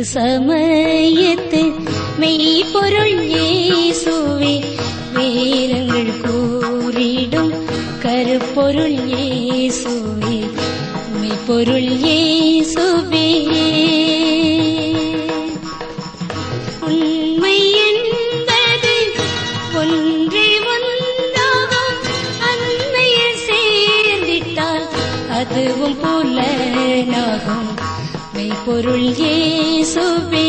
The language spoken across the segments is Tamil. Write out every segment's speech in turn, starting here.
சமயத்து மெய்ப்பொருள் இயேசுவே வேதங்கள் கூறிடும் கருப்பொருள் இயேசுவே மெய்ப்பொருள் இயேசுவே உண்மை என்பது ஒன்றே ஒன்றாகும் அண்மையில் சேர்ந்திட்டால் அதுவும் புலனாகும் மெய்ப்பொருள் இயேசுவே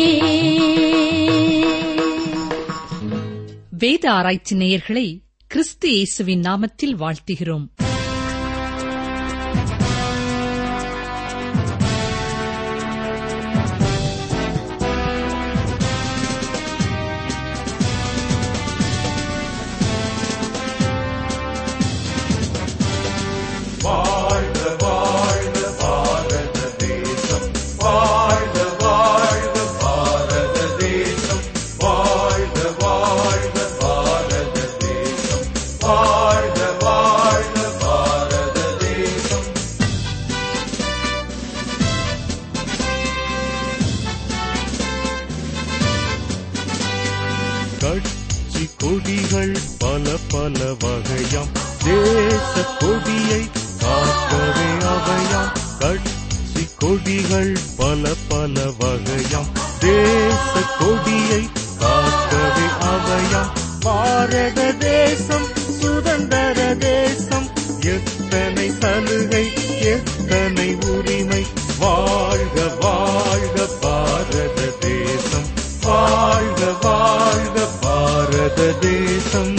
வேத ஆராய்ச்சி நேயர்களை கிறிஸ்து இயேசுவின் நாமத்தில் வாழ்த்துகிறோம் வாழ்க வாழ்க பாரத தேசம் வாழ்க வாழ்க பாரத தேசம் வாழ்க வாழ்க பாரத தேசம் வாழ்க வாழ்க பாரத தேசம் கட்சி கொடிகள் பல பல வகையாம் தேச கொடியை காக்கவே அவையாம் கட்சி கொடிகள் பல பல வகையாம் தேச கொடியை காக்கவே அவையாம் பாரத தேசம் சுதந்திர தேசம் எத்தனை சலுகை எத்தனை உரிமை வாழ்க வாழ்க பாரத தேசம் வாழ்க வாழ்க பாரத தேசம்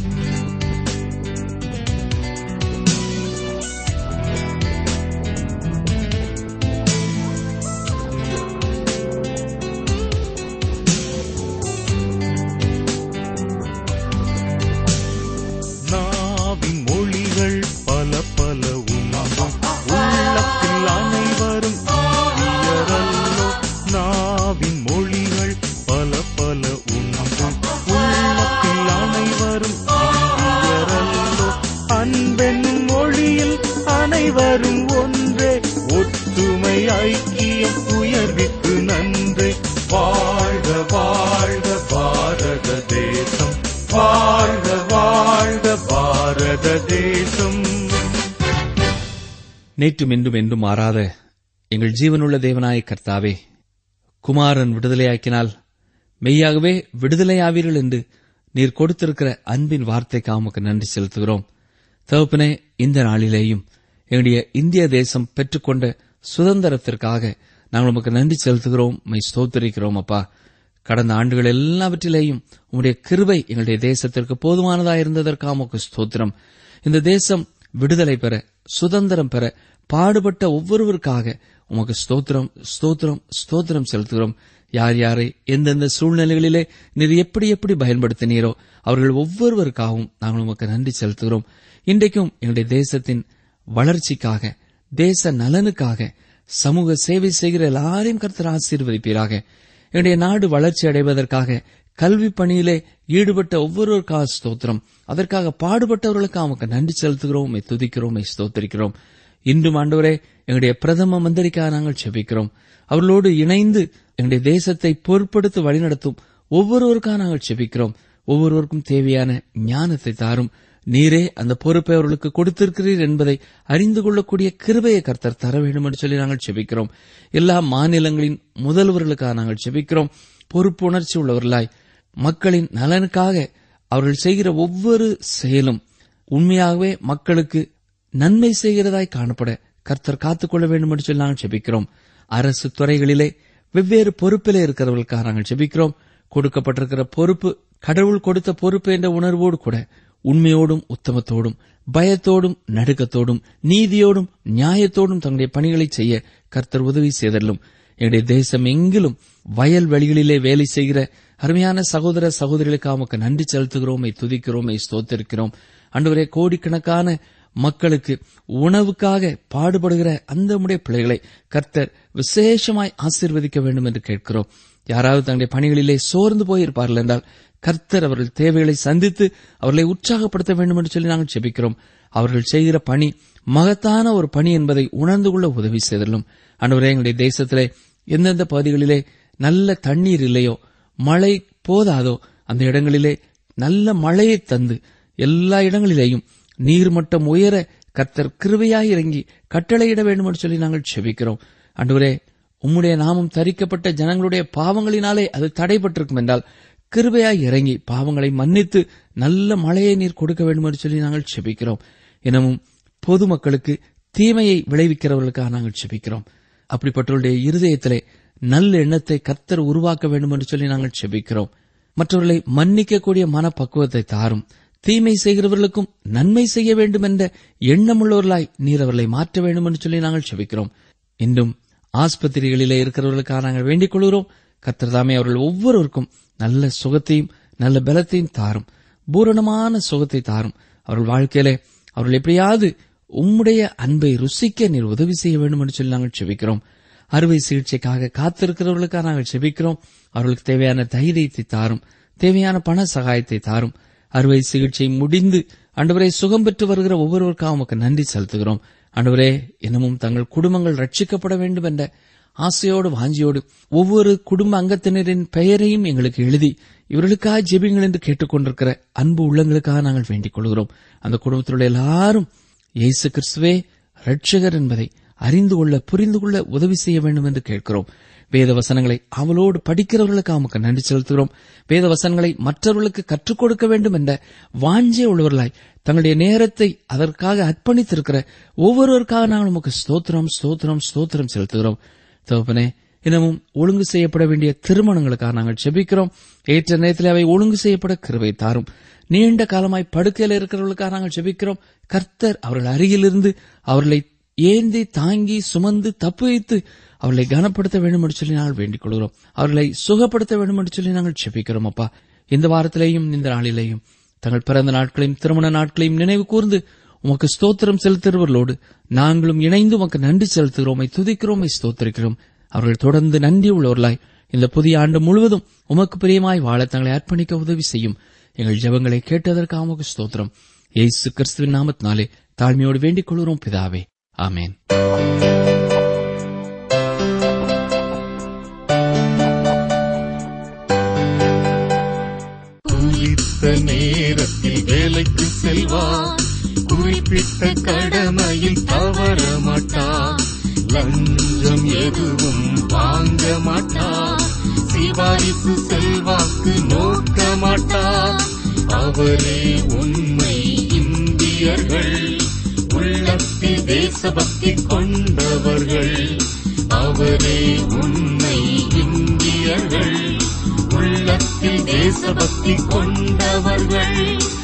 நாவின் மொழிகள் பல பல உணவும் உள்ளத்தில் அனைவரும் இந்தியரல்லோ நாவின் மொழிகள் பல பல உணவும் உள்ளத்தில் அனைவரும் இந்தியரல்லோ அன்பென்னும் மொழியில் அனைவரும் ஒன்றே ஒற்றுமை ஐக்கியம் உயர்விற்கு நன்றே வாழ்க வாழ்க பாரத தேசம் வாழ்க வாழ்க பாரத தேசம் நேற்றும் இன்றும் என்றும் மாறாத எங்கள் ஜீவனுள்ள தேவனாய கர்த்தாவே குமாரன் விடுதலையாக்கினால் மெய்யாகவே விடுதலையாவீர்கள் என்று நீர் கொடுத்திருக்கிற அன்பின் வார்த்தைக்கு உமக்கு நன்றி செலுத்துகிறோம் தகப்பனே இந்த நாளிலேயும் எங்களுடைய இந்திய தேசம் பெற்றுக்கொண்ட சுதந்திரத்திற்காக நாங்கள் உமக்கு நன்றி செலுத்துகிறோம் மை ஸ்தோத்திரிக்கிறோம் அப்பா கடந்த ஆண்டுகள் எல்லாவற்றிலேயும் உம்முடைய கிருபை எங்களுடைய தேசத்திற்கு போதுமானதாக இருந்ததற்காக உமக்கு ஸ்தோத்திரம் இந்த தேசம் விடுதலை பெற சுதந்திரம் பெற பாடுபட்ட ஒவ்வொருவருக்காக உமக்கு ஸ்தோத்திரம் ஸ்தோத்திரம் ஸ்தோத்திரம் செலுத்துகிறோம் யார் யாரை எந்தெந்த சூழ்நிலைகளிலே நீர் எப்படி எப்படி பயன்படுத்தினீரோ அவர்கள் ஒவ்வொருவருக்காகவும் நாங்கள் உமக்கு நன்றி செலுத்துகிறோம் இன்றைக்கும் எங்களுடைய தேசத்தின் வளர்ச்சிக்காக தேச நலனுக்காக சமூக சேவை செய்கிற எல்லாரையும் கர்த்தர் ஆசீர்வதிப்பீராக என்னுடைய நாடு வளர்ச்சி அடைவதற்காக கல்வி பணியிலே ஈடுபட்ட ஒவ்வொருவருக்காக ஸ்தோத்திரம் அதற்காக பாடுபட்டவர்களுக்கு அவனுக்கு நன்றி செலுத்துகிறோம் உம்மை துதிக்கிறோம் உம்மை ஸ்தோத்திரிக்கிறோம் இன்றும் ஆண்டவரே எங்களுடைய பிரதம மந்திரிக்காக நாங்கள் செபிக்கிறோம் அவர்களோடு இணைந்து எங்களுடைய தேசத்தை பொறுப்படுத்தி வழிநடத்தும் ஒவ்வொருவருக்காக நாங்கள் செபிக்கிறோம் ஒவ்வொருவருக்கும் தேவையான ஞானத்தை தாரும் நீரே அந்த பொறுப்பை அவர்களுக்கு கொடுத்திருக்கிறீர் என்பதை அறிந்து கொள்ளக்கூடிய கிருபையை கர்த்தர் தர வேண்டும் என்று சொல்லி நாங்கள் செபிக்கிறோம் எல்லா மாநிலங்களின் முதல்வர்களுக்காக நாங்கள் செபிக்கிறோம் பொறுப்பு உணர்ச்சி உள்ளவர்களாய் மக்களின் நலனுக்காக அவர்கள் செய்கிற ஒவ்வொரு செயலும் உண்மையாகவே மக்களுக்கு நன்மை செய்கிறதாய் காணப்பட கர்த்தர் காத்துக்கொள்ள வேண்டும் என்று சொல்லி நாங்கள் செபிக்கிறோம் அரசு துறைகளிலே வெவ்வேறு பொறுப்பிலே இருக்கிறவர்களுக்காக நாங்கள் செபிக்கிறோம் கொடுக்கப்பட்டிருக்கிற பொறுப்பு கடவுள் கொடுத்த பொறுப்பு என்ற உணர்வோடு கூட உண்மையோடும் உத்தமத்தோடும் பயத்தோடும் நடுக்கத்தோடும் நீதியோடும் நியாயத்தோடும் தங்களுடைய பணிகளை செய்ய கர்த்தர் உதவி செய்தல்லும் எங்களுடைய தேசம் எங்கிலும் வயல்வெளிகளிலே வேலை செய்கிற அருமையான சகோதர சகோதரிகளுக்கு உமக்கு நன்றி செலுத்துகிறோம் துதிக்கிறோம் ஸ்தோத்திருக்கிறோம் அன்றுவரே கோடிக்கணக்கான மக்களுக்கு உணவுக்காக பாடுபடுகிற அந்த உடைய பிள்ளைகளை கர்த்தர் விசேஷமாய் ஆசீர்வதிக்க வேண்டும் என்று கேட்கிறோம் யாராவது தங்களுடைய பணிகளிலே சோர்ந்து போயிருப்பார்கள் என்றால் கர்த்தர் அவர்கள் தேவைகளை சந்தித்து அவர்களை உற்சாகப்படுத்த வேண்டும் என்று சொல்லி நாங்கள் செபிக்கிறோம் அவர்கள் செய்கிற பணி மகத்தான ஒரு பணி என்பதை உணர்ந்து கொள்ள உதவி செய்தலும் அன்றுவரே எங்களுடைய தேசத்திலே எந்தெந்த பகுதிகளிலே நல்ல தண்ணீர் இல்லையோ மழை போதாதோ அந்த இடங்களிலே நல்ல மழையை தந்து எல்லா இடங்களிலேயும் நீர்மட்டம் உயர கர்த்தர் கிருபையாய் இறங்கி கட்டளையிட வேண்டும் என்று சொல்லி நாங்கள் செபிக்கிறோம் அன்றுவரே உம்முடைய நாமம் தரிக்கப்பட்ட ஜனங்களுடைய பாவங்களினாலே அது தடைபட்டிருக்கும் என்றால் கிருபையாய் இறங்கி பாவங்களை மன்னித்து நல்ல மழையை நீர் கொடுக்க வேண்டும் என்று சொல்லி நாங்கள் செபிக்கிறோம் எனவும் பொதுமக்களுக்கு தீமையை விளைவிக்கிறவர்களுக்காக நாங்கள் செபிக்கிறோம் அப்படிப்பட்டவருடைய இருதயத்திலே நல்ல எண்ணத்தை கர்த்தர் உருவாக்க வேண்டும் என்று சொல்லி நாங்கள் செபிக்கிறோம் மற்றவர்களை மன்னிக்கக்கூடிய மனப்பக்குவத்தை தாரும் தீமை செய்கிறவர்களுக்கும் நன்மை செய்ய வேண்டும் என்ற எண்ணமுள்ளவர்களாய் நீர் அவர்களை மாற்ற வேண்டும் என்று சொல்லி நாங்கள் செபிக்கிறோம் இன்றும் ஆஸ்பத்திரிகளிலே இருக்கிறவர்களுக்காக நாங்கள் வேண்டிக் கொள்கிறோம் கர்த்தர் தாமே அவர்கள் ஒவ்வொருவருக்கும் நல்ல சுகத்தையும் நல்ல பலத்தையும் தாரும் பூரணமான சுகத்தை தாரும் அவர்கள் வாழ்க்கையிலே அவர்கள் எப்படியாவது உம்முடைய அன்பை ருசிக்க நீர் உதவி செய்ய வேண்டும் என்று சொல்லி நாங்கள் செபிக்கிறோம் அறுவை சிகிச்சைக்காக காத்திருக்கிறவர்களுக்காக நாங்கள் செபிக்கிறோம் அவர்களுக்கு தேவையான தைரியத்தை தாரும் தேவையான பண சகாயத்தை தாரும் அறுவை சிகிச்சை முடிந்து ஆண்டவரே சுகம் பெற்று வருகிற ஒவ்வொருவருக்காக உமக்கு நன்றி செலுத்துகிறோம் ஆண்டவரே இன்னமும் தங்கள் குடும்பங்கள் ரட்சிக்கப்பட வேண்டும் என்ற ஆசையோடு வாஞ்சியோடு ஒவ்வொரு குடும்ப அங்கத்தினரின் பெயரையும் எங்களுக்கு எழுதி இவர்களுக்காக ஜெபிங்கள் என்று கேட்டுக்கொண்டிருக்கிற அன்பு உள்ளங்களுக்காக நாங்கள் வேண்டிக் கொள்கிறோம் அந்த குடும்பத்தில் உள்ள எல்லாரும் இயேசு கிறிஸ்துவே ரட்சகர் என்பதை அறிந்து கொள்ள புரிந்து கொள்ள உதவி செய்ய வேண்டும் என்று கேட்கிறோம் வேத வசனங்களை அவளோடு படிக்கிறவர்களுக்கு அவனுக்கு நன்றி செலுத்துகிறோம் வேத வசனங்களை மற்றவர்களுக்கு கற்றுக் கொடுக்க வேண்டும் என்ற வாஞ்சே உள்ளவர்களாய் தங்களுடைய நேரத்தை அதற்காக அர்ப்பணித்திருக்கிற ஒவ்வொருவருக்காக நாங்கள் உமக்கு ஸ்தோத்திரம் ஸ்தோத்திரம் ஸ்தோத்திரம் செலுத்துகிறோம் தகப்பனே இன்னமும் ஒழுங்கு செய்யப்பட வேண்டிய திருமணங்களுக்காக நாங்கள் செபிக்கிறோம் ஏற்ற நேரத்தில் அவை ஒழுங்கு செய்யப்பட கிருபை தாரும் நீண்ட காலமாய் படுக்கையில் இருக்கிறவர்களுக்காக நாங்கள் செபிக்கிறோம் கர்த்தர் அவர்கள் அருகிலிருந்து அவர்களை ஏந்தி தாங்கி சுமந்து தப்பு வைத்து அவர்களை கனப்படுத்த வேண்டும் என்று சொல்லி நாங்கள் வேண்டிக் கொள்கிறோம் அவர்களை சுகப்படுத்த வேண்டும் என்று சொல்லி நாங்கள் செபிக்கிறோம் அப்பா இந்த வாரத்திலேயும் இந்த நாளிலேயும் தங்கள் பிறந்த நாட்களையும் திருமண நாட்களையும் நினைவு கூர்ந்து உமக்கு ஸ்தோத்திரம் செலுத்துகிறவர்களோடு நாங்களும் இணைந்து உமக்கு நன்றி செலுத்துகிறோமை துதிக்கிறோமை ஸ்தோத்திரிக்கிறோம் அவர்கள் தொடர்ந்து நன்றி உள்ளவர்களாய் இந்த புதிய ஆண்டு முழுவதும் உமக்கு பிரியமாய் வாழ தங்களை அர்ப்பணிக்க உதவி செய்யும் எங்கள் ஜெபங்களை கேட்டதற்காக உமக்கு ஸ்தோத்திரம் இயேசு கிறிஸ்துவின் நாமத்தினாலே தாழ்மையோடு வேண்டிக் கொள்கிறோம் பிதாவே ஆமேன் குறித்த நேரத்தில் வேலைக்கு செல்வார் குறிப்பிட்ட கடமையில் தவற மாட்டார் லஞ்சம் எதுவும் வாங்க மாட்டார் சிவாரிசு செல்வாக்கு நோக்க மாட்டார் அவரே உண்மை இந்தியர்கள் உள்ளத்தில் தேசபக்தி கொண்டவர்கள் அவரே உண்மை இந்தியர்கள் உள்ளத்தில் தேசபக்தி கொண்டவர்கள்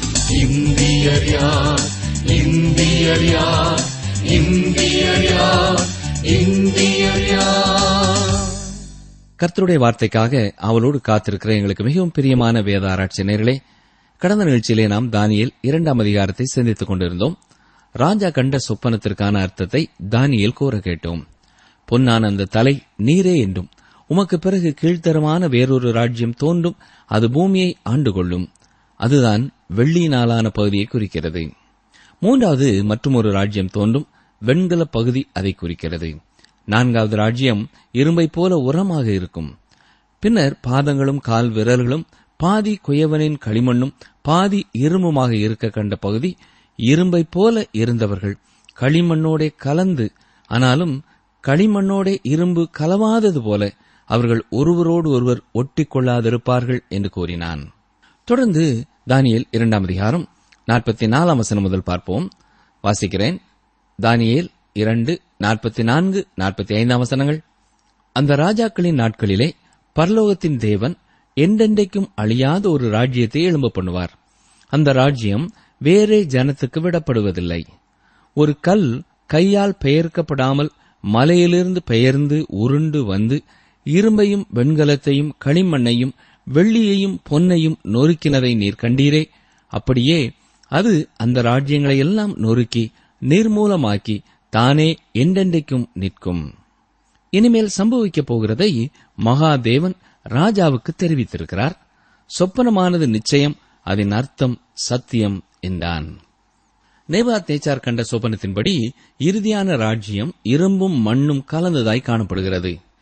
இந்தியர் யார் இந்தியர் யார் இந்தியர் யார் இந்தியர் யார் கர்த்தருடைய வார்த்தைக்காக அவளோடு காத்திருக்கிற எங்களுக்கு மிகவும் பிரியமான வேத ஆராய்ச்சி நேர்களே கடந்த நிகழ்ச்சியிலே நாம் தானியேல் இரண்டாம் அதிகாரத்தை சிந்தித்துக் கொண்டிருந்தோம் ராஜா கண்ட சொப்பனத்திற்கான அர்த்தத்தை தானியேல் கூற கேட்டோம் பொன்னான அந்த தலை நீரே என்றும் உமக்கு பிறகு கீழ்த்தரமான வேறொரு ராஜ்யம் தோன்றும் அது பூமியை ஆண்டு கொள்ளும் அதுதான் வெள்ளியினாலான பகுதியை குறிக்கிறது மூன்றாவது மற்றுமொரு ராஜ்யம் தோன்றும் வெண்கல பகுதி அதை குறிக்கிறது நான்காவது ராஜ்யம் இரும்பை போல உரமாக இருக்கும் பின்னர் பாதங்களும் கால் விரல்களும் பாதி குயவனின் களிமண்ணும் பாதி இரும்புமாக இருக்க கண்ட பகுதி இரும்பை போல இருந்தவர்கள் களிமண்ணோடே கலந்து ஆனாலும் களிமண்ணோடே இரும்பு கலவாதது போல அவர்கள் ஒருவரோடு ஒருவர் ஒட்டிக் கொள்ளாதிருப்பார்கள் என்று கூறினான் தொடர்ந்து தானியேல் இரண்டாம் அதிகாரம் நாற்பத்தி நாலாம் வசனம் முதல் பார்ப்போம் வாசிக்கிறேன் தானியேல் இரண்டு நாற்பத்தி நான்கு நாற்பத்தி ஐந்தாம் வசனங்கள் அந்த ராஜாக்களின் நாட்களிலே பரலோகத்தின் தேவன் என்றென்றைக்கும் அழியாத ஒரு ராஜ்யத்தை எழும்ப பண்ணுவார் அந்த ராஜ்யம் வேறே ஜனத்துக்கு விடப்படுவதில்லை ஒரு கல் கையால் பெயர்க்கப்படாமல் மலையிலிருந்து பெயர்ந்து உருண்டு வந்து இரும்பையும் வெண்கலத்தையும் களிமண்ணையும் வெள்ளியையும் பொன்னையும் நொறுக்கினதை நீர் கண்டீரே அப்படியே அது அந்த ராஜ்யங்களை எல்லாம் நொறுக்கி நிர்மூலமாக்கி தானே என்றென்றைக்கும் நிற்கும் இனிமேல் சம்பவிக்கப் போகிறதை மகாதேவன் ராஜாவுக்கு தெரிவித்திருக்கிறார் சொப்பனமானது நிச்சயம் அதன் அர்த்தம் சத்தியம் என்றான் நேபாத் நேச்சார் கண்ட சொப்பனத்தின்படி இறுதியான ராஜ்யம் இரும்பும் மண்ணும் கலந்ததாய் காணப்படுகிறது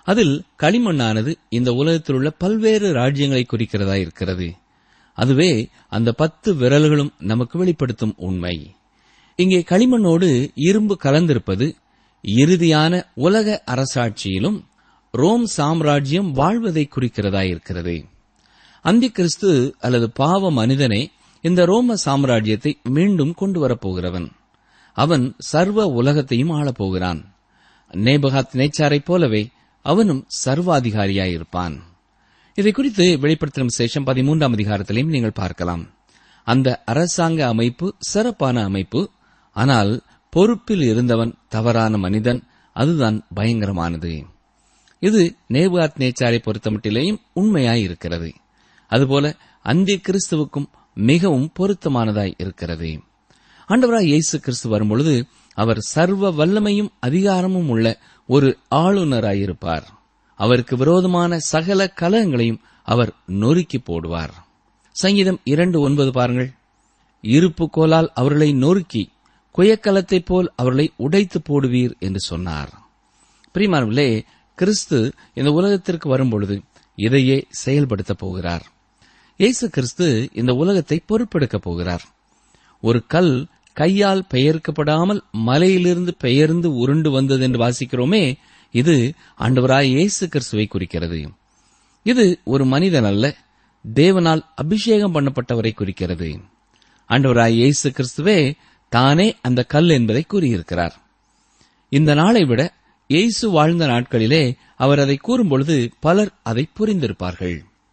அதில் களிமண்ணானது இந்த உலகத்தில் உள்ள பல்வேறு ராஜ்யங்களை குறிக்கிறதா இருக்கிறது அதுவே அந்த பத்து விரல்களும் நமக்கு வெளிப்படுத்தும் உண்மை இங்கே களிமண்ணோடு இரும்பு கலந்திருப்பது இறுதியான உலக அரசாட்சியிலும் ரோம் சாம்ராஜ்யம் வாழ்வதை குறிக்கிறதா இருக்கிறது அந்தி கிறிஸ்து அல்லது பாவ மனிதனே இந்த ரோம சாம்ராஜ்யத்தை மீண்டும் கொண்டு வரப்போகிறவன் அவன் சர்வ உலகத்தையும் ஆளப்போகிறான் நேபகாத் நேச்சாரைப் போலவே அவனும் சர்வாதிகாரியாயிருப்பான் இதை குறித்து வெளிப்படுத்தும் சேஷம் பதிமூன்றாம் அதிகாரத்திலையும் நீங்கள் பார்க்கலாம் அந்த அரசாங்க அமைப்பு சிறப்பான அமைப்பு ஆனால் பொறுப்பில் இருந்தவன் தவறான மனிதன் அதுதான் பயங்கரமானது இது நேபுகாத் நேச்சாரை பொறுத்தமட்டிலேயும் உண்மையாய் இருக்கிறது அதுபோல அந்திய கிறிஸ்துவுக்கும் மிகவும் பொருத்தமானதாய் இருக்கிறது ஆண்டவராய் இயேசு கிறிஸ்து வரும்பொழுது அவர் சர்வ வல்லமையும் அதிகாரமும் உள்ள ஒரு ஆளுநராயிருப்பார் அவருக்கு விரோதமான சகல கலகங்களையும் அவர் நொறுக்கி போடுவார் சங்கீதம் இரண்டு ஒன்பது பாருங்கள் இருப்பு கோலால் அவர்களை நொறுக்கி குயக்கலத்தைப் போல் அவர்களை உடைத்து போடுவீர் என்று சொன்னார் பிரிமானவர்களே கிறிஸ்து இந்த உலகத்திற்கு வரும்பொழுது இதையே செயல்படுத்தப் போகிறார் இயேசு கிறிஸ்து இந்த உலகத்தை பொறுப்பெடுக்கப் போகிறார் ஒரு கல் கையால் பெயர்க்கப்படாமல் மலையிலிருந்து பெயர்ந்து உருண்டு வந்தது என்று வாசிக்கிறோமே இது ஆண்டவராய் இயேசு கிறிஸ்துவை குறிக்கிறது இது ஒரு மனிதன் அல்ல தேவனால் அபிஷேகம் பண்ணப்பட்டவரை குறிக்கிறது ஆண்டவராய் இயேசு கிறிஸ்துவே தானே அந்த கல் என்பதை கூறியிருக்கிறார் இந்த நாளை விட இயேசு வாழ்ந்த நாட்களிலே அவர் அதை கூறும்பொழுது பலர் அதை புரிந்திருப்பார்கள்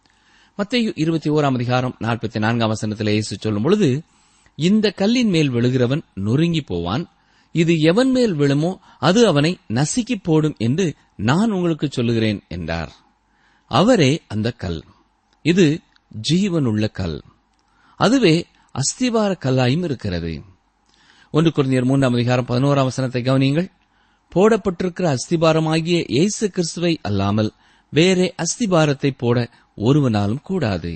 மத்திய இருபத்தி ஓராம் அதிகாரம் நாற்பத்தி நான்காம் வசனத்தில் இயேசு சொல்லும் பொழுது இந்த கல்லின் மேல் விழுகிறவன் நொறுங்கி போவான் இது எவன் மேல் விழுமோ அது அவனை நசுக்கி போடும் என்று நான் உங்களுக்கு சொல்லுகிறேன் என்றார் அவரே அந்த கல் இது ஜீவனுள்ள கல் அதுவே அஸ்திவார கல்லாயும் இருக்கிறது ஒன்று குழந்தையர் மூன்றாம் அதிகாரம் பதினோராம் வசனத்தை கவனியுங்கள் போடப்பட்டிருக்கிற அஸ்திபாரமாகிய இயேசு கிறிஸ்துவை அல்லாமல் வேறே அஸ்திபாரத்தை போட ஒருவனாலும் கூடாது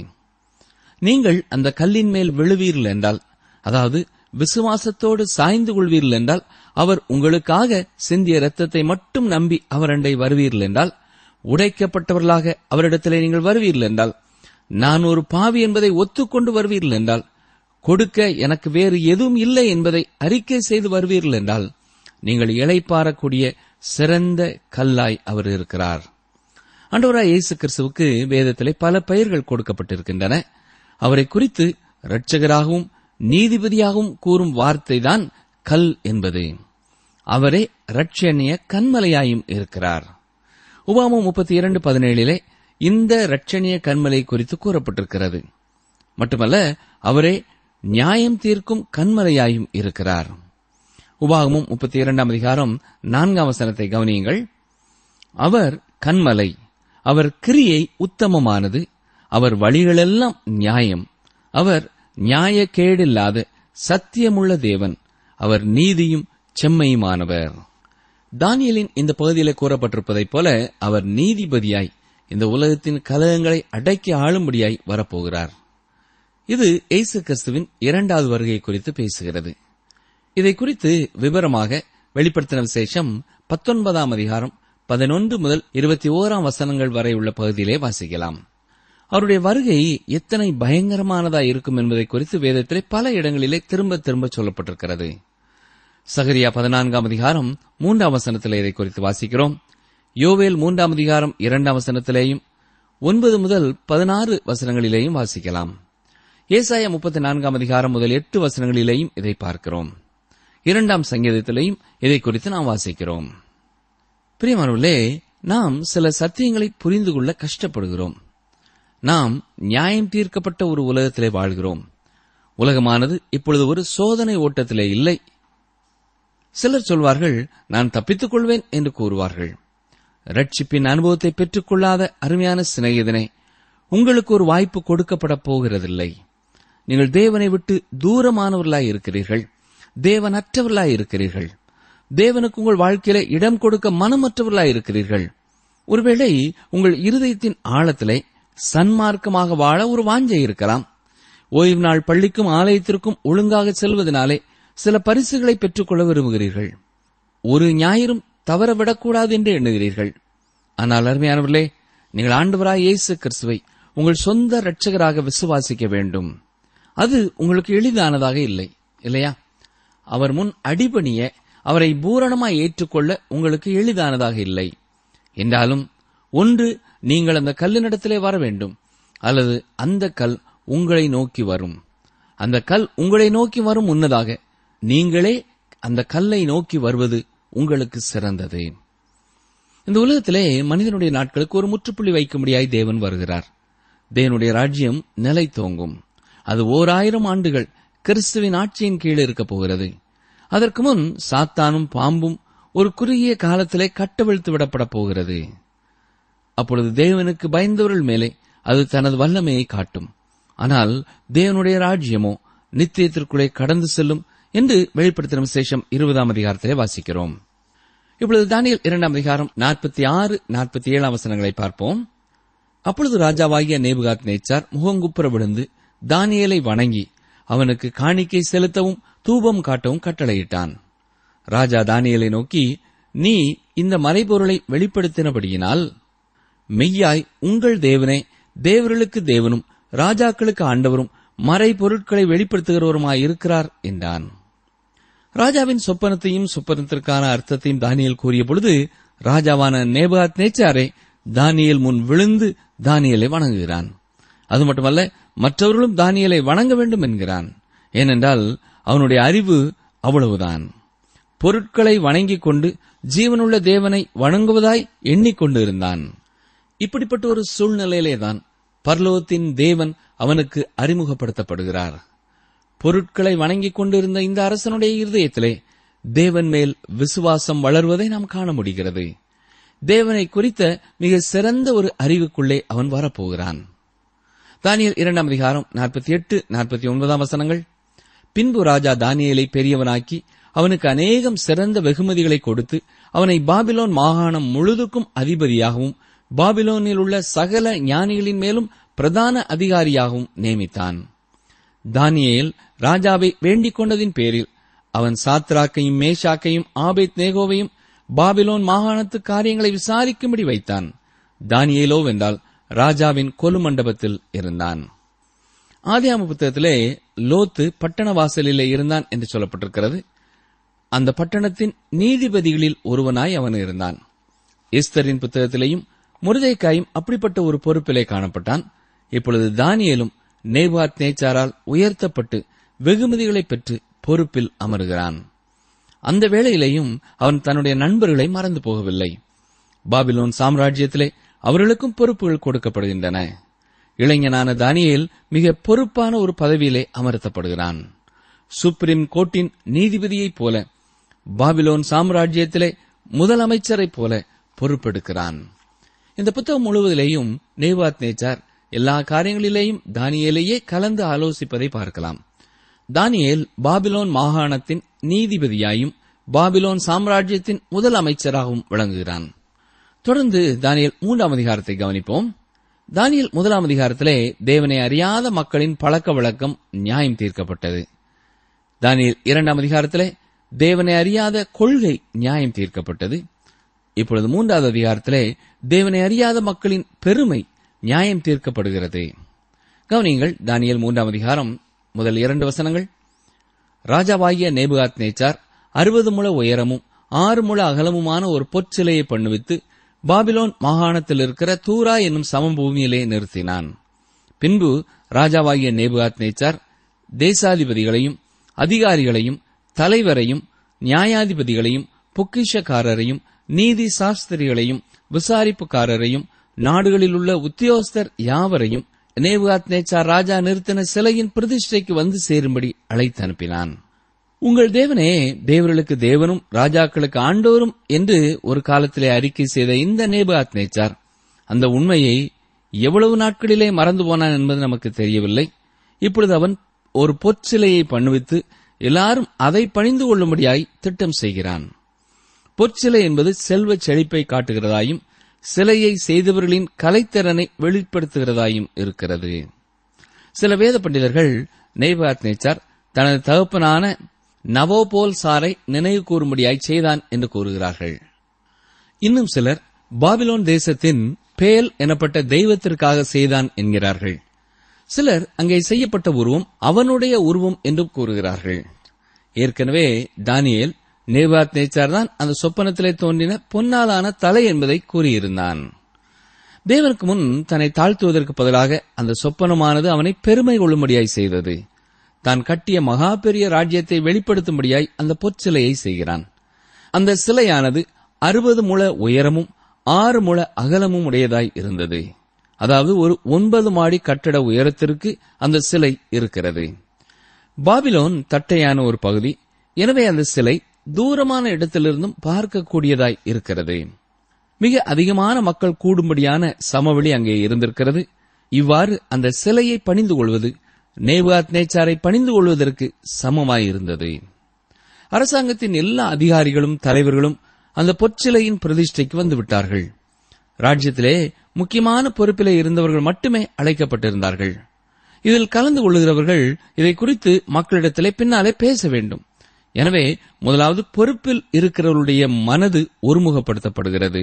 நீங்கள் அந்த கல்லின் மேல் விழுவீர்கள் என்றால் அதாவது விசுவாசத்தோடு சாய்ந்து கொள்வீர்கள் என்றால் அவர் உங்களுக்காக சிந்திய இரத்தத்தை மட்டும் நம்பி அவரண்டை வருவீர்கள் என்றால் உடைக்கப்பட்டவர்களாக அவரிடத்திலே நீங்கள் வருவீர்கள் என்றால் நான் ஒரு பாவி என்பதை ஒத்துக்கொண்டு வருவீர்கள் என்றால் கொடுக்க எனக்கு வேறு எதுவும் இல்லை என்பதை அறிக்கை செய்து வருவீர்கள் என்றால் நீங்கள் இளைப்பாறக்கூடிய சிறந்த கல்லாய் அவர் இருக்கிறார் ஆண்டவராய் இயேசு கிறிஸ்துவுக்கு வேதத்திலே பல பெயர்கள் கொடுக்கப்பட்டிருக்கின்றன அவரை குறித்து இரட்சகராகவும் நீதிபதியாகவும் கூறும் வார்த்தைதான் கல் என்பது அவரே இரட்சணிய கண்மலையாயும் இருக்கிறார் உபாமம் முப்பத்தி இரண்டு பதினேழிலே இந்த இரட்சணிய கண்மலை குறித்து கூறப்பட்டிருக்கிறது மட்டுமல்ல அவரே நியாயம் தீர்க்கும் கண்மலையாயும் இருக்கிறார் உபாகமும் முப்பத்தி இரண்டாம் அதிகாரம் நான்காம் வசனத்தை கவனியுங்கள் அவர் கண்மலை அவர் கிரியை உத்தமமானது அவர் வழிகளெல்லாம் நியாயம் அவர் நியாயக்கேடில்லாத சத்தியமுள்ள தேவன் அவர் நீதியும் செம்மையுமானவர் தானியலின் இந்த பகுதியிலே கூறப்பட்டிருப்பதைப் போல அவர் நீதிபதியாய் இந்த உலகத்தின் கலகங்களை அடக்கி ஆளும்படியாய் வரப்போகிறார் இது இயேசு கிறிஸ்துவின் இரண்டாவது வருகை குறித்து பேசுகிறது இதை குறித்து விவரமாக வெளிப்படுத்தின விசேஷம் பத்தொன்பதாம் அதிகாரம் பதினொன்று முதல் இருபத்தி ஓராம் வசனங்கள் வரை உள்ள பகுதியிலே வாசிக்கலாம் அவருடைய வருகை எத்தனை பயங்கரமானதா இருக்கும் என்பதை குறித்து வேதத்திலே பல இடங்களிலே திரும்ப திரும்ப சொல்லப்பட்டிருக்கிறது சகரியா பதினான்காம் அதிகாரம் மூன்றாம் வசனத்திலே இதை குறித்து வாசிக்கிறோம் யோவேல் மூன்றாம் அதிகாரம் இரண்டாம் வசனத்திலேயும் ஒன்பது முதல் பதினாறு வசனங்களிலேயும் வாசிக்கலாம் ஏசாயா முப்பத்தி நான்காம் அதிகாரம் முதல் எட்டு வசனங்களிலேயும் இதை பார்க்கிறோம் இரண்டாம் சங்கீதத்திலேயும் இதை குறித்து நாம் வாசிக்கிறோம் பிரியமானவர்களே நாம் சில சத்தியங்களை புரிந்து கொள்ள கஷ்டப்படுகிறோம் நாம் நியாயம் தீர்க்கப்பட்ட ஒரு உலகத்திலே வாழ்கிறோம் உலகமானது இப்பொழுது ஒரு சோதனை ஓட்டத்திலே இல்லை சிலர் சொல்வார்கள் நான் தப்பித்துக் கொள்வேன் என்று கூறுவார்கள் ரட்சிப்பின் அனுபவத்தை பெற்றுக்கொள்ளாத அருமையான சிநேகிதனே உங்களுக்கு ஒரு வாய்ப்பு கொடுக்கப்பட போகிறதில்லை நீங்கள் தேவனை விட்டு தூரமானவர்களாய் இருக்கிறீர்கள் தேவனற்றவர்களாய் இருக்கிறீர்கள் தேவனுக்கு உங்கள் வாழ்க்கையில இடம் கொடுக்க மனமற்றவர்களாய் இருக்கிறீர்கள் ஒருவேளை உங்கள் இருதயத்தின் ஆழத்திலே சன்மார்க்கமாக வாழ ஒரு வாஞ்சை இருக்கலாம் ஓய்வு நாள் பள்ளிக்கும் ஆலயத்திற்கும் ஒழுங்காக செல்வதனாலே சில பரிசுகளை பெற்றுக்கொள்ள விரும்புகிறீர்கள் ஒரு ஞாயிறும் தவறவிடக்கூடாது என்று எண்ணுகிறீர்கள் ஆனால் அருமையானவர்களே நீங்கள் ஆண்டவராய் இயேசு கிறிஸ்துவை உங்கள் சொந்த இரட்சகராக விசுவாசிக்க வேண்டும் அது உங்களுக்கு எளிதானதாக இல்லை இல்லையா அவர் முன் அடிபணிய அவரை பூரணமாய் ஏற்றுக்கொள்ள உங்களுக்கு எளிதானதாக இல்லை என்றாலும் ஒன்று நீங்கள் அந்த கல்லினிடத்திலே வர வேண்டும் அல்லது அந்த கல் உங்களை நோக்கி வரும் அந்த கல் உங்களை நோக்கி வரும் முன்னதாக நீங்களே அந்த கல்லை நோக்கி வருவது உங்களுக்கு சிறந்தது இந்த உலகத்திலே மனிதனுடைய நாட்களுக்கு ஒரு முற்றுப்புள்ளி வைக்கும்படியாய் தேவன் வருகிறார் தேவனுடைய ராஜ்யம் நிலை தோங்கும் அது ஓர் ஆயிரம் ஆண்டுகள் கிறிஸ்துவின் ஆட்சியின் கீழ் இருக்கப் போகிறது அதற்கு முன் சாத்தானும் பாம்பும் ஒரு குறுகிய காலத்திலே கட்டவிழ்த்து விடப்படப் போகிறது அப்பொழுது தேவனுக்கு பயந்தவர்கள் மேலே அது தனது வல்லமையை காட்டும் ஆனால் தேவனுடைய ராஜ்யமோ நித்தியத்திற்குள்ளே கடந்து செல்லும் என்று வெளிப்படுத்தின விசேஷம் இருபதாம் அதிகாரத்திலே வாசிக்கிறோம் இப்பொழுது தானியல் இரண்டாம் அதிகாரம் நாற்பத்தி ஆறு நாற்பத்தி ஏழாம் வசனங்களை பார்ப்போம் அப்பொழுது ராஜாவாகிய நேபுகாத் நேச்சார் முகங்குப்புற விழுந்து தானியேலை வணங்கி அவனுக்கு காணிக்கை செலுத்தவும் தூபம் காட்டவும் கட்டளையிட்டான் ராஜா தானியேலை நோக்கி நீ இந்த மறைபொருளை வெளிப்படுத்தினபடியினால் மெய்யாய் உங்கள் தேவனே தேவர்களுக்கு தேவனும் ராஜாக்களுக்கு ஆண்டவரும் மறைபொருட்களை வெளிப்படுத்துகிறவருமாய் இருக்கிறார் என்றான் ராஜாவின் சொப்பனத்தையும் சொப்பனத்திற்கான அர்த்தத்தையும் தானியல் கூறிய பொழுது ராஜாவான நேபாத் நேச்சாரே தானியல் முன் விழுந்து தானியலை வணங்குகிறான் அது மட்டுமல்ல மற்றவர்களும் தானியலை வணங்க வேண்டும் என்கிறான் ஏனென்றால் அவனுடைய அறிவு அவ்வளவுதான் பொருட்களை வணங்கிக் கொண்டு ஜீவனுள்ள தேவனை வணங்குவதாய் எண்ணிக்கொண்டு இருந்தான் இப்படிப்பட்ட ஒரு சூழ்நிலையிலேதான் பர்லோகத்தின் தேவன் அவனுக்கு அறிமுகப்படுத்தப்படுகிறார் பொருட்களை வணங்கிக் கொண்டிருந்த இந்த அரசனுடைய இருதயத்திலே தேவன் மேல் விசுவாசம் வளர்வதை நாம் காண முடிகிறது தேவனை குறித்த மிக சிறந்த ஒரு அறிவுக்குள்ளே அவன் வரப்போகிறான் தானியல் இரண்டாம் அதிகாரம் நாற்பத்தி எட்டு நாற்பத்தி ஒன்பதாம் வசனங்கள் பின்பு ராஜா தானியேலை பெரியவனாக்கி அவனுக்கு அநேகம் சிறந்த வெகுமதிகளை கொடுத்து அவனை பாபிலோன் மாகாணம் முழுதுக்கும் அதிபதியாகவும் பாபிலோனில் உள்ள சகல ஞானிகளின் மேலும் பிரதான அதிகாரியாகவும் நியமித்தான் தானியேல் ராஜாவை வேண்டிக் கொண்டதின் பேரில் அவன் சாத்ராக்கையும் மேஷாக்கையும் ஆபேத் நேகோவையும் பாபிலோன் மாகாணத்து காரியங்களை விசாரிக்கும்படி வைத்தான் தானியேலோ வென்றால் ராஜாவின் கொலு மண்டபத்தில் இருந்தான் ஆதியாம புத்தகத்திலே லோத்து பட்டண வாசலிலே இருந்தான் என்று சொல்லப்பட்டிருக்கிறது அந்த பட்டணத்தின் நீதிபதிகளில் ஒருவனாய் அவன் இருந்தான் எஸ்தரின் புத்தகத்திலேயும் முருதைக்காயும் அப்படிப்பட்ட ஒரு பொறுப்பிலே காணப்பட்டான் இப்பொழுது தானியேலும் நேபாத் நேச்சாரால் உயர்த்தப்பட்டு வெகுமதிகளை பெற்று பொறுப்பில் அமருகிறான் அந்த வேளையிலேயும் அவன் தன்னுடைய நண்பர்களை மறந்து போகவில்லை பாபிலோன் சாம்ராஜ்யத்திலே அவர்களுக்கும் பொறுப்புகள் கொடுக்கப்படுகின்றன இளைஞனான தானியேல் மிக பொறுப்பான ஒரு பதவியிலே அமர்த்தப்படுகிறான் சுப்ரீம் கோர்ட்டின் நீதிபதியைப் போல பாபிலோன் சாம்ராஜ்யத்திலே முதலமைச்சரைப் போல பொறுப்பெடுக்கிறான் இந்த புத்தகம் முழுவதிலேயும் நேவாத் நேச்சார் எல்லா காரியங்களிலேயும் தானியேலையே கலந்து ஆலோசிப்பதை பார்க்கலாம் தானியேல் பாபிலோன் மாகாணத்தின் நீதிபதியாயும் பாபிலோன் சாம்ராஜ்யத்தின் முதல் அமைச்சராகவும் விளங்குகிறான் தொடர்ந்து தானியல் மூன்றாம் அதிகாரத்தை கவனிப்போம் தானியல் முதலாம் அதிகாரத்திலே தேவனை அறியாத மக்களின் பழக்க வழக்கம் நியாயம் தீர்க்கப்பட்டது தானியல் இரண்டாம் அதிகாரத்திலே தேவனை அறியாத கொள்கை நியாயம் தீர்க்கப்பட்டது இப்பொழுது மூன்றாவது அதிகாரத்திலே தேவனை அறியாத மக்களின் பெருமை நியாயம் தீர்க்கப்படுகிறது கவனியங்கள் தானியல் மூன்றாம் அதிகாரம் முதல் இரண்டு வசனங்கள் ராஜாவாகிய நேபுகாத் நேச்சார் அறுபது முழ உயரமும் ஆறு முழ அகலமுமான ஒரு பொற்சிலையை பண்ணுவித்து பாபிலோன் மாகாணத்தில் இருக்கிற தூரா என்னும் சமபூமியிலே நிறுத்தினான் பின்பு ராஜாவாகிய நேபுகாத் நேச்சார் தேசாதிபதிகளையும் அதிகாரிகளையும் தலைவரையும் நியாயாதிபதிகளையும் பொக்கிஷக்காரரையும் நீதி சாஸ்திரிகளையும் விசாரிப்புக்காரரையும் நாடுகளில் உள்ள உத்தியோகஸ்தர் யாவரையும் நேபுகாத் நேச்சார் ராஜா நிறுத்தின சிலையின் பிரதிஷ்டைக்கு வந்து சேரும்படி அழைத்து அனுப்பினான் உங்கள் தேவனே தேவர்களுக்கு தேவனும் ராஜாக்களுக்கு ஆண்டோரும் என்று ஒரு காலத்திலே அறிக்கை செய்த இந்த நேபுகாத் நேச்சார் அந்த உண்மையை எவ்வளவு நாட்களிலே மறந்து போனான் என்பது நமக்கு தெரியவில்லை இப்பொழுது அவன் ஒரு பொற்சிலையை பண்ணுவித்து எல்லாரும் அதை பணிந்து கொள்ளும்படியாய் திட்டம் செய்கிறான் பொற்சிலை என்பது செல்வ செழிப்பை காட்டுகிறதாயும் சிலையை செய்தவர்களின் கலைத்திறனை வெளிப்படுத்துகிறதாயும் இருக்கிறது சில வேத பண்டிதர்கள் நேபாத் நேச்சார் தனது தகப்பனான நவோபோல் சாரை நினைவு கூறும்படியாய் செய்தான் என்று கூறுகிறார்கள் இன்னும் சிலர் பாபிலோன் தேசத்தின் பேல் எனப்பட்ட தெய்வத்திற்காக செய்தான் என்கிறார்கள் சிலர் அங்கே செய்யப்பட்ட உருவம் அவனுடைய உருவம் என்றும் கூறுகிறார்கள் ஏற்கனவே தானியேல் நேபாத் நேச்சார் தான் அந்த சொப்பனத்திலே தோன்றின பொன்னாலான தலை என்பதை கூறியிருந்தான் தேவனுக்கு முன் தன்னை தாழ்த்துவதற்கு பதிலாக அந்த சொப்பனமானது அவனை பெருமை கொள்ளும்படியாய் செய்தது தான் கட்டிய மகா பெரிய ராஜ்யத்தை வெளிப்படுத்தும்படியாய் அந்த பொற்சிலையை செய்கிறான் அந்த சிலையானது அறுபது முழ உயரமும் ஆறு முழ அகலமும் உடையதாய் இருந்தது அதாவது ஒரு ஒன்பது மாடி கட்டட உயரத்திற்கு அந்த சிலை இருக்கிறது பாபிலோன் தட்டையான ஒரு பகுதி எனவே அந்த சிலை தூரமான இடத்திலிருந்தும் பார்க்கக்கூடியதாய் இருக்கிறது மிக அதிகமான மக்கள் கூடும்படியான சமவெளி அங்கே இருந்திருக்கிறது இவ்வாறு அந்த சிலையை பணிந்து கொள்வது நேவாத் நேச்சாரை பணிந்து கொள்வதற்கு சமமாயிருந்தது அரசாங்கத்தின் எல்லா அதிகாரிகளும் தலைவர்களும் அந்த பொற்சிலையின் பிரதிஷ்டைக்கு வந்துவிட்டார்கள் ராஜ்யத்திலே முக்கியமான பொறுப்பிலே இருந்தவர்கள் மட்டுமே அழைக்கப்பட்டிருந்தார்கள் இதில் கலந்து கொள்ளுகிறவர்கள் இதை குறித்து மக்களிடத்திலே பின்னாலே பேச வேண்டும் எனவே முதலாவது பொறுப்பில் இருக்கிறவருடைய மனது ஒருமுகப்படுத்தப்படுகிறது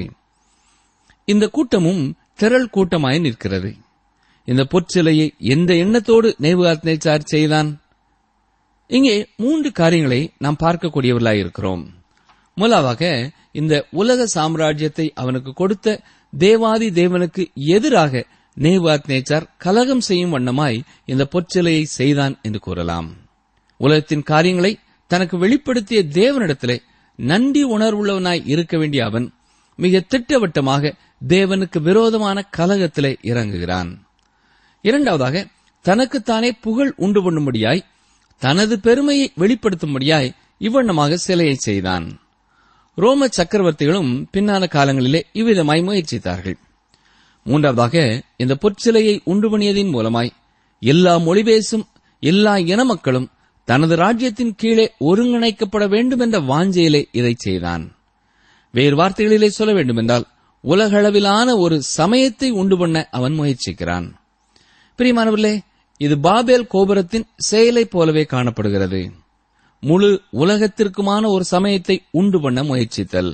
இந்த கூட்டமும் திரள் கூட்டமாய் நிற்கிறது இந்த பொற்சிலையை எந்த எண்ணத்தோடு நேபுகாத் நேச்சார் செய்தான் இங்கே மூன்று காரியங்களை நாம் பார்க்கக்கூடியவர்களாய் இருக்கிறோம் முதலாவது இந்த உலக சாம்ராஜ்யத்தை அவனுக்கு கொடுத்த தேவாதி தேவனுக்கு எதிராக நேவாத் நேச்சார் கலகம் செய்யும் வண்ணமாய் இந்த பொற்சிலையை செய்தான் என்று கூறலாம் உலகத்தின் காரியங்களை தனக்கு வெளிப்படுத்திய தேவனிடத்திலே நன்றி உணர்வுள்ளவனாய் இருக்க வேண்டிய அவன் மிக திட்டவட்டமாக தேவனுக்கு விரோதமான கலகத்திலே இறங்குகிறான் இரண்டாவதாக தனக்குத்தானே புகழ் உண்டு பண்ணும்படியாய் தனது பெருமையை வெளிப்படுத்தும்படியாய் இவ்வண்ணமாக சிலையை செய்தான் ரோம சக்கரவர்த்திகளும் பின்னான காலங்களிலே இவ்விதமாய் முயற்சித்தார்கள் மூன்றாவதாக இந்த பொற்சிலையை உண்டு பண்ணியதின் மூலமாய் எல்லா மொழி பேசும் எல்லா இன மக்களும் தனது ராஜ்யத்தின் கீழே ஒருங்கிணைக்கப்பட வேண்டும் என்ற வாஞ்சையிலே இதை செய்தான் வேறு வார்த்தைகளிலே சொல்ல வேண்டுமென்றால் உலகளவிலான ஒரு சமயத்தை உண்டு பண்ண அவன் முயற்சிக்கிறான் பிரியமானவர்களே இது பாபேல் கோபுரத்தின் செயலைப் போலவே காணப்படுகிறது முழு உலகத்திற்குமான ஒரு சமயத்தை உண்டு பண்ண முயற்சித்தல்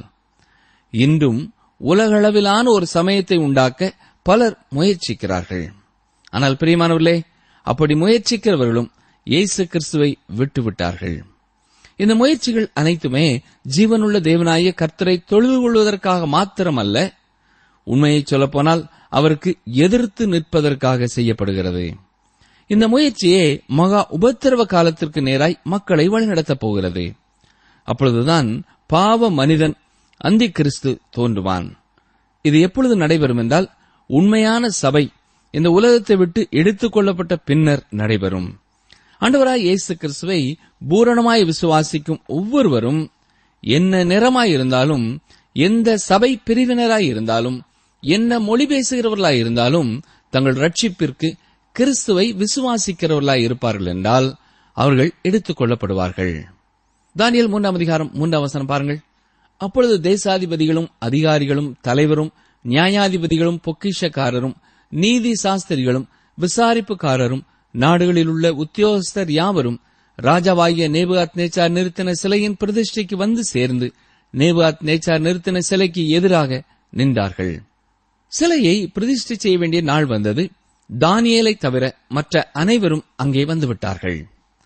இன்றும் உலகளவிலான ஒரு சமயத்தை உண்டாக்க பலர் முயற்சிக்கிறார்கள் ஆனால் பிரியமானவர்களே அப்படி முயற்சிக்கிறவர்களும் இயேசு கிறிஸ்துவை விட்டுவிட்டார்கள் இந்த முயற்சிகள் அனைத்துமே ஜீவனுள்ள தேவனாய கர்த்தரை தொழுது கொள்வதற்காக மாத்திரமல்ல உண்மையை சொல்லப்போனால் அவருக்கு எதிர்த்து நிற்பதற்காக செய்யப்படுகிறது இந்த முயற்சியே மகா உபத்திரவ காலத்திற்கு நேராய் மக்களை வழிநடத்தப் போகிறது அப்பொழுதுதான் பாவ மனிதன் அந்தி கிறிஸ்து தோன்றுவான் இது எப்பொழுது நடைபெறும் என்றால் உண்மையான சபை இந்த உலகத்தை விட்டு எடுத்துக் கொள்ளப்பட்ட பின்னர் நடைபெறும் ஆண்டவராய் இயேசு கிறிஸ்துவை பூரணமாய் விசுவாசிக்கும் ஒவ்வொருவரும் என்ன நிறமாய் இருந்தாலும் எந்த சபை பிரிவினராய் இருந்தாலும் என்ன மொழி பேசுகிறவர்களாய் இருந்தாலும் தங்கள் ரட்சிப்பிற்கு கிறிஸ்துவை விசுவாசிக்கிறவர்களாய் இருப்பார்கள் என்றால் அவர்கள் எடுத்துக் கொள்ளப்படுவார்கள் தானியல் மூன்றாம் அதிகாரம் மூன்றாம் வசனம் பாருங்கள் அப்பொழுது தேசாதிபதிகளும் அதிகாரிகளும் தலைவரும் நியாயாதிபதிகளும் பொக்கிஷக்காரரும் நீதி சாஸ்திரிகளும் விசாரிப்புக்காரரும் நாடுகளில் உள்ள உத்தியோகஸ்தர் யாவரும் ராஜாவாகிய நேபுகாத் நேச்சார் நிறுத்தின சிலையின் பிரதிஷ்டைக்கு வந்து சேர்ந்து நேபுகாத் நேச்சார் நிறுத்தின சிலைக்கு எதிராக நின்றார்கள் சிலையை பிரதிஷ்டை செய்ய வேண்டிய நாள் வந்தது தானியேலை தவிர மற்ற அனைவரும் அங்கே வந்துவிட்டார்கள்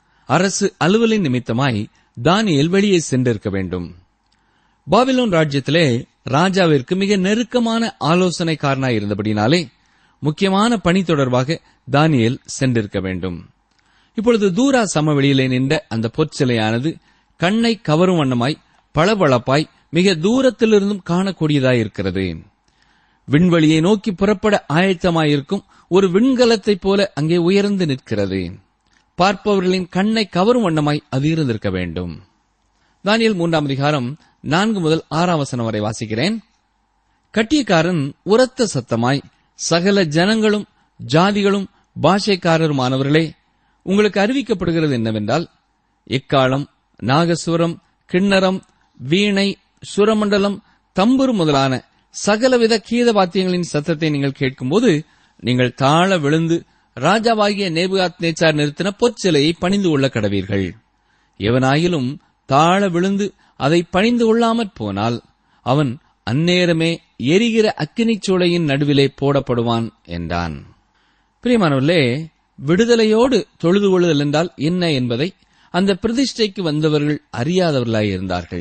அரசு அலுவலின் நிமித்தமாய் தானியேல் வெளியே சென்றிருக்க வேண்டும் பாபிலோன் ராஜ்யத்திலே ராஜாவிற்கு மிக நெருக்கமான ஆலோசனைக்காரனாய் இருந்தபடினாலே முக்கியமான பணி தொடர்பாக தானியேல் சென்றிருக்க வேண்டும் இப்பொழுது தூரா சமவெளியிலே நின்ற அந்த பொற்சிலையானது கண்ணை கவரும் வண்ணமாய் பளபளப்பாய் மிக தூரத்திலிருந்தும் காணக்கூடியதாயிருக்கிறது விண்வெளியை நோக்கி புறப்பட ஆயத்தமாயிருக்கும் ஒரு விண்கலத்தைப் போல அங்கே உயர்ந்து நிற்கிறது பார்ப்பவர்களின் கண்ணை கவரும் வண்ணமாய் அது இருந்திருக்க வேண்டும் தானியல் மூன்றாம் அதிகாரம் நான்கு முதல் ஆறாம் வசனம் வரை வாசிக்கிறேன் கட்டியக்காரன் உரத்த சத்தமாய் சகல ஜனங்களும் ஜாதிகளும் பாஷைக்காரருமானவர்களே உங்களுக்கு அறிவிக்கப்படுகிறது என்னவென்றால் எக்காலம் நாகசுரம் கிண்ணரம் வீணை சுரமண்டலம் தம்புரு முதலான சகலவித கீத வாத்தியங்களின் சத்தத்தை நீங்கள் கேட்கும்போது நீங்கள் தாழ விழுந்து ராஜாவாகிய நேபுகாத் நேச்சார் நிறுத்தின பொற்சிலையை பணிந்து கொள்ள கடவீர்கள் எவனாயிலும் தாழ விழுந்து அதை பணிந்து கொள்ளாமற் போனால் அவன் அந்நேரமே எரிகிற அக்கினிச் சூளையின் நடுவிலே போடப்படுவான் என்றான் பிரியமானவர்களே விடுதலையோடு தொழுது கொள்ளுதல் என்றால் என்ன என்பதை அந்த பிரதிஷ்டைக்கு வந்தவர்கள் அறியாதவர்களாய் இருந்தார்கள்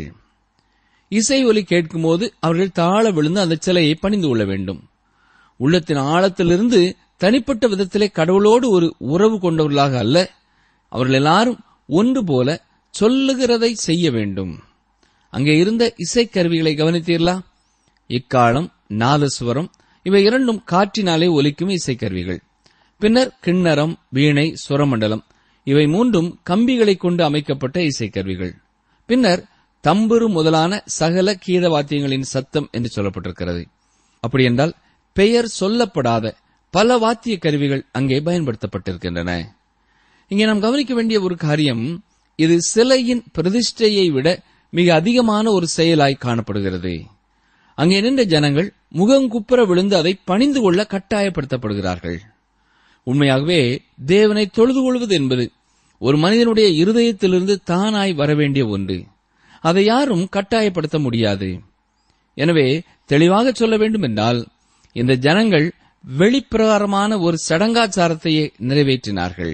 இசை ஒலி கேட்கும்போது அவர்கள் தாழ விழுந்து அந்த சிலையை பணிந்து கொள்ள வேண்டும் உள்ளத்தின் ஆழத்திலிருந்து தனிப்பட்ட விதத்திலே கடவுளோடு ஒரு உறவு கொண்டவர்களாக அல்ல அவர்கள் எல்லாரும் ஒன்று போல சொல்லுகிறதை செய்ய வேண்டும் அங்கே இருந்த இசைக்கருவிகளை கவனித்தீர்களா இக்காலம் நாதஸ்வரம் இவை இரண்டும் காற்றினாலே ஒலிக்கும் இசைக்கருவிகள் பின்னர் கிண்ணறம் வீணை சுரமண்டலம் இவை மூன்றும் கம்பிகளைக் கொண்டு அமைக்கப்பட்ட இசைக்கருவிகள் பின்னர் தம்புரு முதலான சகல கீத வாத்தியங்களின் சத்தம் என்று சொல்லப்பட்டிருக்கிறது அப்படியென்றால் பெயர் சொல்லப்படாத பல வாத்திய கருவிகள் அங்கே பயன்படுத்தப்பட்டிருக்கின்றன இங்கே நாம் கவனிக்க வேண்டிய ஒரு காரியம் இது சிலையின் பிரதிஷ்டையை விட மிக அதிகமான ஒரு செயலாய் காணப்படுகிறது அங்கே நின்ற ஜனங்கள் முகங்குப்புற விழுந்து அதை பணிந்து கொள்ள கட்டாயப்படுத்தப்படுகிறார்கள் உண்மையாகவே தேவனை தொழுது கொள்வது என்பது ஒரு மனிதனுடைய இருதயத்திலிருந்து தானாய் வரவேண்டிய ஒன்று அதை யாரும் கட்டாயப்படுத்த முடியாது எனவே தெளிவாக சொல்ல வேண்டும் என்றால் இந்த ஜனங்கள் வெளிப்பிரகாரமான ஒரு சடங்காச்சாரத்தையே நிறைவேற்றினார்கள்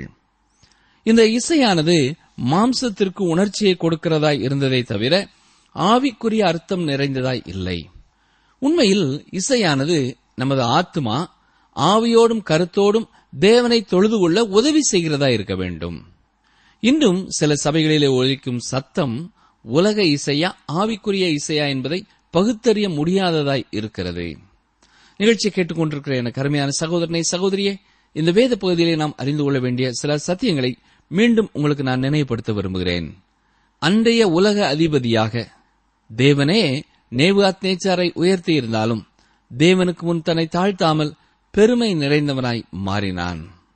இந்த இசையானது மாம்சத்திற்கு உணர்ச்சியை கொடுக்கிறதாய் இருந்ததை தவிர ஆவிக்குரிய அர்த்தம் நிறைந்ததாய் இல்லை உண்மையில் இசையானது நமது ஆத்மா ஆவியோடும் கருத்தோடும் தேவனை தொழுது கொள்ள உதவி செய்கிறதா இருக்க வேண்டும் இன்றும் சில சபைகளிலே ஒலிக்கும் சத்தம் உலக இசையா ஆவிக்குரிய இசையா என்பதை பகுத்தறிய முடியாததாய் இருக்கிறது நிகழ்ச்சியை கேட்டுக்கொண்டிருக்கிற எனக்கு அருமையான சகோதரனை சகோதரியே இந்த வேத பகுதியிலே நாம் அறிந்து கொள்ள வேண்டிய சில சத்தியங்களை மீண்டும் உங்களுக்கு நான் நினைவுபடுத்த விரும்புகிறேன் அன்றைய உலக அதிபதியாக தேவனே நேபுகாத் நேச்சாரை உயர்த்தி இருந்தாலும் தேவனுக்கு முன் தன்னை தாழ்த்தாமல் பெருமை நிறைந்தவனாய் மாறினான்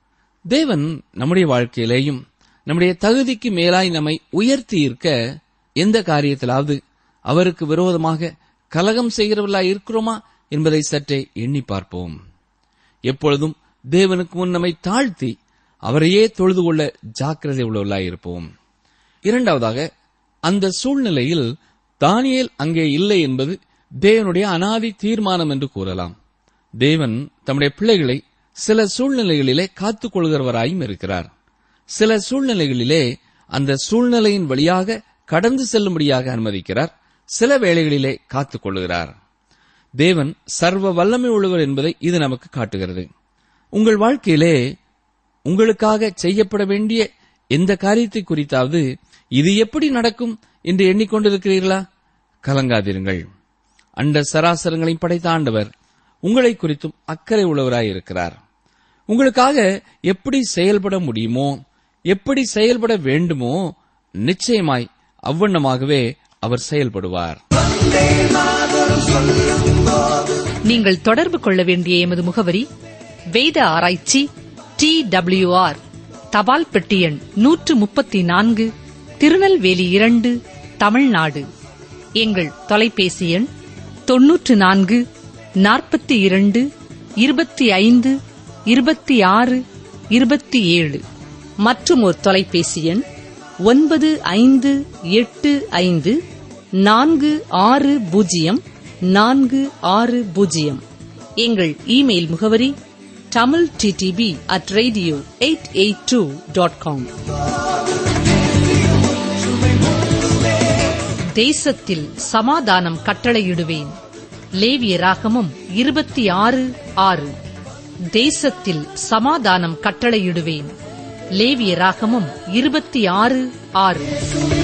தேவன் நம்முடைய வாழ்க்கையிலேயும் நம்முடைய தகுதிக்கு மேலாய் நம்மை உயர்த்தி இருக்க எந்த காரியத்திலாவது அவருக்கு விரோதமாக கலகம் செய்கிறவர்களாய் இருக்கிறோமா என்பதை சற்றே எண்ணி பார்ப்போம் எப்பொழுதும் தேவனுக்கு முன் நம்மை தாழ்த்தி அவரையே தொழுது கொள்ள ஜாக்கிரதை உள்ளவர்களாய் இருப்போம் இரண்டாவதாக அந்த சூழ்நிலையில் தானியேல் அங்கே இல்லை என்பது தேவனுடைய அனாதி தீர்மானம் என்று கூறலாம் தேவன் தம்முடைய பிள்ளைகளை சில சூழ்நிலைகளிலே காத்துக் கொள்கிறவராயும் இருக்கிறார் சில சூழ்நிலைகளிலே அந்த சூழ்நிலையின் வழியாக கடந்து செல்லும்படியாக அனுமதிக்கிறார் சில வேளைகளிலே காத்துக் கொள்ளுகிறார் தேவன் சர்வ வல்லமை உள்ளவர் என்பதை இது நமக்கு காட்டுகிறது உங்கள் வாழ்க்கையிலே உங்களுக்காக செய்யப்பட வேண்டிய எந்த காரியத்தை குறித்தாவது இது எப்படி நடக்கும் என்று எண்ணிக்கொண்டிருக்கிறீர்களா கலங்காதிருங்கள் அண்ட சராசரங்களையும் படைத்த ஆண்டவர் உங்களை குறித்தும் அக்கறை உள்ளவராயிருக்கிறார் உங்களுக்காக எப்படி செயல்பட முடியுமோ எப்படி செயல்பட வேண்டுமோ நிச்சயமாய் அவ்வண்ணமாகவே அவர் செயல்படுவார் நீங்கள் தொடர்பு கொள்ள வேண்டிய எமது முகவரி வேத ஆராய்ச்சி டி டபிள்யூ ஆர் தபால் பெட்டி எண் நூற்று முப்பத்தி நான்கு திருநெல்வேலி இரண்டு தமிழ்நாடு எங்கள் தொலைபேசி எண் தொன்னூற்று நான்கு நாற்பத்தி இரண்டு இருபத்தி ஐந்து இருபத்தி ஆறு இருபத்தி ஏழு மற்றும் ஒரு தொலைபேசி எண் ஒன்பது ஐந்து எட்டு ஐந்து நான்கு ஆறு பூஜ்ஜியம் நான்கு ஆறு பூஜ்ஜியம் எங்கள் இமெயில் முகவரி Tamil DTP at radio eight eight two dot com தேசத்தில் சமாதானம் கட்டளையிடுவேன் லேவிய ராகமம் இருபத்தி ஆறு ஆறு தேசத்தில் சமாதானம் கட்டளையிடுவேன் லேவிய ராகமம் இருபத்தி ஆறு ஆறு